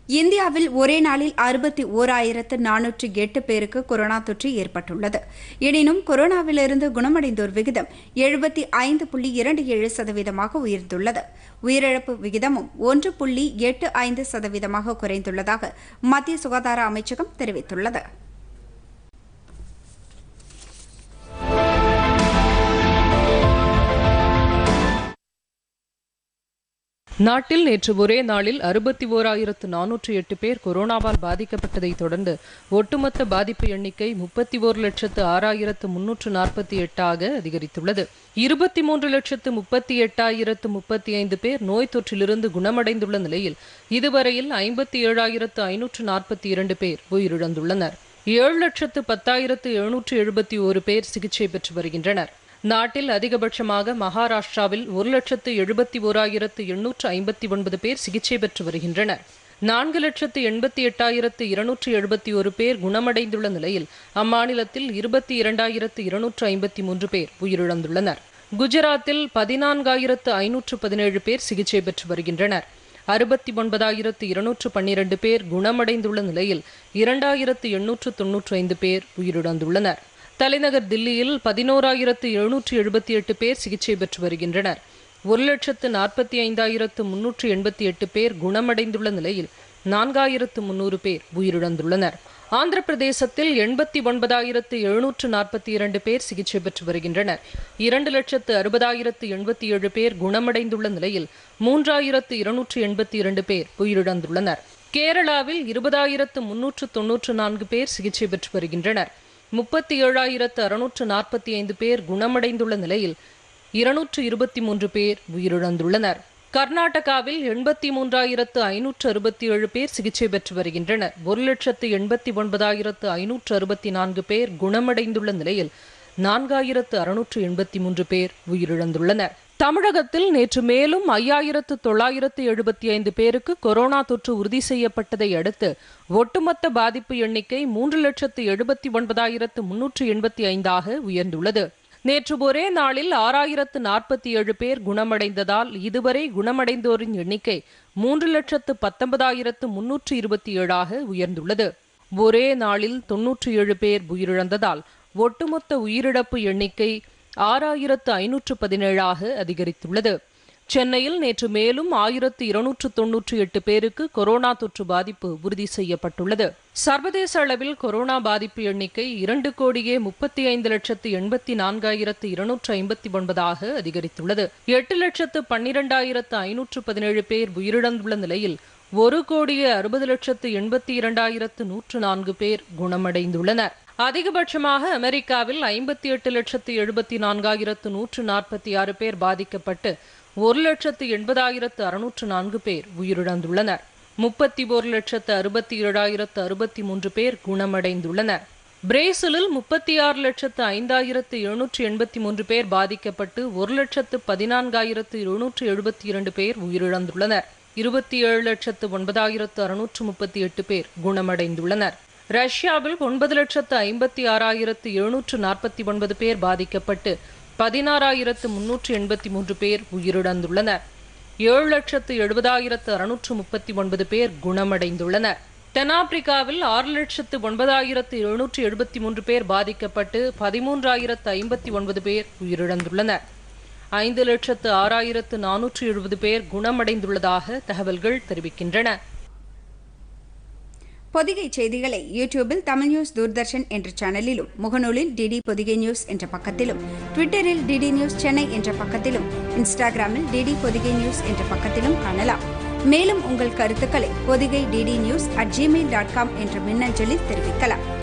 இந்தியாவில் ஒரே நாளில் அறுபத்தி ஓராயிரத்து நானூற்றி எட்டு பேருக்கு கொரோனா தொற்று ஏற்பட்டுள்ளது எனினும் கொரோனாவிலிருந்து குணமடைந்தோர் விகிதம் எழுபத்தி ஐந்து புள்ளி இரண்டு ஏழு சதவீதமாக உயர்ந்துள்ளது உயிரிழப்பு விகிதமும் ஒன்று புள்ளி எட்டு ஐந்து சதவீதமாக குறைந்துள்ளதாக மத்திய சுகாதார அமைச்சகம் தெரிவித்துள்ளது நாட்டில் நேற்று ஒரே நாளில் அறுபத்தி ஓராயிரத்து நானூற்று எட்டு பேர் கொரோனாவால் பாதிக்கப்பட்டதைத் தொடர்ந்து ஒட்டுமொத்த பாதிப்பு எண்ணிக்கை முப்பத்தி ஓரு லட்சத்து ஆறாயிரத்து முன்னூற்று நாற்பத்தி எட்டாக அதிகரித்துள்ளது இருபத்தி மூன்று லட்சத்து முப்பத்தி எட்டாயிரத்து முப்பத்தி ஐந்து பேர் நோய் தொற்றிலிருந்து குணமடைந்துள்ள நிலையில் இதுவரையில் ஐம்பத்தி ஏழாயிரத்து ஐநூற்று நாற்பத்தி இரண்டு பேர் உயிரிழந்துள்ளனர் ஏழு லட்சத்து பத்தாயிரத்து எழுநூற்று எழுபத்தி ஒரு பேர் சிகிச்சை பெற்று வருகின்றனர் நாட்டில் அதிகபட்சமாக மகாராஷ்டிராவில் ஒரு லட்சத்து எழுபத்தி ஓராயிரத்து எண்ணூற்று ஐம்பத்தி ஒன்பது பேர் சிகிச்சை பெற்று வருகின்றனர் நான்கு லட்சத்து எண்பத்தி எட்டாயிரத்து இருநூற்று எழுபத்தி ஒரு பேர் குணமடைந்துள்ள நிலையில் அம்மாநிலத்தில் இருபத்தி இரண்டாயிரத்து இருநூற்று ஐம்பத்தி மூன்று பேர் உயிரிழந்துள்ளனர் குஜராத்தில் பதினான்காயிரத்து ஐநூற்று பதினேழு பேர் சிகிச்சை பெற்று வருகின்றனர் அறுபத்தி ஒன்பதாயிரத்து இருநூற்று பன்னிரண்டு பேர் குணமடைந்துள்ள நிலையில் இரண்டாயிரத்து எண்ணூற்று தொன்னூற்று ஐந்து பேர் உயிரிழந்துள்ளனர் தலைநகர் தில்லியில் பதினோராயிரத்து எழுநூற்று எழுபத்தி எட்டு பேர் சிகிச்சை பெற்று வருகின்றனர் ஒரு லட்சத்து நாற்பத்தி ஐந்தாயிரத்து முன்னூற்று எண்பத்தி எட்டு பேர் குணமடைந்துள்ள நிலையில் நான்காயிரத்து முன்னூறு பேர் உயிரிழந்துள்ளனர் ஆந்திர பிரதேசத்தில் எண்பத்தி ஒன்பதாயிரத்து எழுநூற்று நாற்பத்தி இரண்டு பேர் சிகிச்சை பெற்று வருகின்றனர் இரண்டு லட்சத்து அறுபதாயிரத்து எண்பத்தி ஏழு பேர் குணமடைந்துள்ள நிலையில் மூன்றாயிரத்து இருநூற்று எண்பத்தி இரண்டு பேர் உயிரிழந்துள்ளனர் கேரளாவில் இருபதாயிரத்து முன்னூற்று தொன்னூற்று நான்கு பேர் சிகிச்சை பெற்று வருகின்றனர் முப்பத்தி ஏழாயிரத்து அறுநூற்று நாற்பத்தி ஐந்து பேர் குணமடைந்துள்ள நிலையில் இருநூற்று இருபத்தி மூன்று பேர் உயிரிழந்துள்ளனர் கர்நாடகாவில் எண்பத்தி மூன்றாயிரத்து ஐநூற்று அறுபத்தி ஏழு பேர் சிகிச்சை பெற்று வருகின்றனர் ஒரு லட்சத்து எண்பத்தி ஒன்பதாயிரத்து ஐநூற்று அறுபத்தி நான்கு பேர் குணமடைந்துள்ள நிலையில் நான்காயிரத்து அறுநூற்று எண்பத்தி மூன்று பேர் உயிரிழந்துள்ளனர் தமிழகத்தில் நேற்று மேலும் ஐயாயிரத்து தொள்ளாயிரத்து எழுபத்தி ஐந்து பேருக்கு கொரோனா தொற்று உறுதி செய்யப்பட்டதை அடுத்து ஒட்டுமொத்த பாதிப்பு எண்ணிக்கை மூன்று லட்சத்து எழுபத்தி ஒன்பதாயிரத்து முன்னூற்று எண்பத்தி ஐந்தாக உயர்ந்துள்ளது நேற்று ஒரே நாளில் ஆறாயிரத்து நாற்பத்தி ஏழு பேர் குணமடைந்ததால் இதுவரை குணமடைந்தோரின் எண்ணிக்கை மூன்று லட்சத்து பத்தொன்பதாயிரத்து முன்னூற்று இருபத்தி ஏழாக உயர்ந்துள்ளது ஒரே நாளில் தொன்னூற்றி ஏழு பேர் உயிரிழந்ததால் ஒட்டுமொத்த உயிரிழப்பு எண்ணிக்கை ஆறாயிரத்து ஐநூற்று பதினேழாக அதிகரித்துள்ளது சென்னையில் நேற்று மேலும் ஆயிரத்து இருநூற்று தொன்னூற்றி எட்டு பேருக்கு கொரோனா தொற்று பாதிப்பு உறுதி செய்யப்பட்டுள்ளது சர்வதேச அளவில் கொரோனா பாதிப்பு எண்ணிக்கை இரண்டு கோடியே முப்பத்தி ஐந்து லட்சத்து எண்பத்தி நான்காயிரத்து இருநூற்று ஐம்பத்தி ஒன்பதாக அதிகரித்துள்ளது எட்டு லட்சத்து பன்னிரண்டாயிரத்து ஐநூற்று பதினேழு பேர் உயிரிழந்துள்ள நிலையில் ஒரு கோடியே அறுபது லட்சத்து எண்பத்தி இரண்டாயிரத்து நூற்று நான்கு பேர் குணமடைந்துள்ளனர் அதிகபட்சமாக அமெரிக்காவில் ஐம்பத்தி எட்டு லட்சத்து எழுபத்தி நான்காயிரத்து நூற்று நாற்பத்தி ஆறு பேர் பாதிக்கப்பட்டு ஒரு லட்சத்து எண்பதாயிரத்து அறுநூற்று நான்கு பேர் உயிரிழந்துள்ளனர் முப்பத்தி ஒரு லட்சத்து அறுபத்தி ஏழாயிரத்து அறுபத்தி மூன்று பேர் குணமடைந்துள்ளனர் பிரேசிலில் முப்பத்தி ஆறு லட்சத்து ஐந்தாயிரத்து எழுநூற்று எண்பத்தி மூன்று பேர் பாதிக்கப்பட்டு ஒரு லட்சத்து பதினான்காயிரத்து எழுநூற்று எழுபத்தி இரண்டு பேர் உயிரிழந்துள்ளனர் இருபத்தி ஏழு லட்சத்து ஒன்பதாயிரத்து அறுநூற்று முப்பத்தி எட்டு பேர் குணமடைந்துள்ளனர் ரஷ்யாவில் ஒன்பது லட்சத்து ஐம்பத்தி ஆறாயிரத்து எழுநூற்று நாற்பத்தி ஒன்பது பேர் பாதிக்கப்பட்டு பதினாறாயிரத்து முன்னூற்று எண்பத்தி மூன்று பேர் உயிரிழந்துள்ளனர் ஏழு லட்சத்து எழுபதாயிரத்து அறுநூற்று முப்பத்தி ஒன்பது பேர் குணமடைந்துள்ளனர் தென்னாப்பிரிக்காவில் ஆறு லட்சத்து ஒன்பதாயிரத்து எழுநூற்று எழுபத்தி மூன்று பேர் பாதிக்கப்பட்டு பதிமூன்றாயிரத்து ஐம்பத்தி ஒன்பது பேர் உயிரிழந்துள்ளனர் ஐந்து லட்சத்து ஆறாயிரத்து நானூற்று எழுபது பேர் குணமடைந்துள்ளதாக தகவல்கள் தெரிவிக்கின்றன பொதிகை செய்திகளை யூடியூபில் தமிழ் நியூஸ் தூர்தர்ஷன் என்ற சேனலிலும் முகநூலில் டிடி பொதிகை நியூஸ் என்ற பக்கத்திலும் ட்விட்டரில் டிடி நியூஸ் சென்னை என்ற பக்கத்திலும் இன்ஸ்டாகிராமில் டிடி பொதிகை நியூஸ் என்ற பக்கத்திலும் காணலாம் மேலும் உங்கள் கருத்துக்களை Podhigai DD news at Gmail dot com என்ற மின்னஞ்சலில் தெரிவிக்கலாம்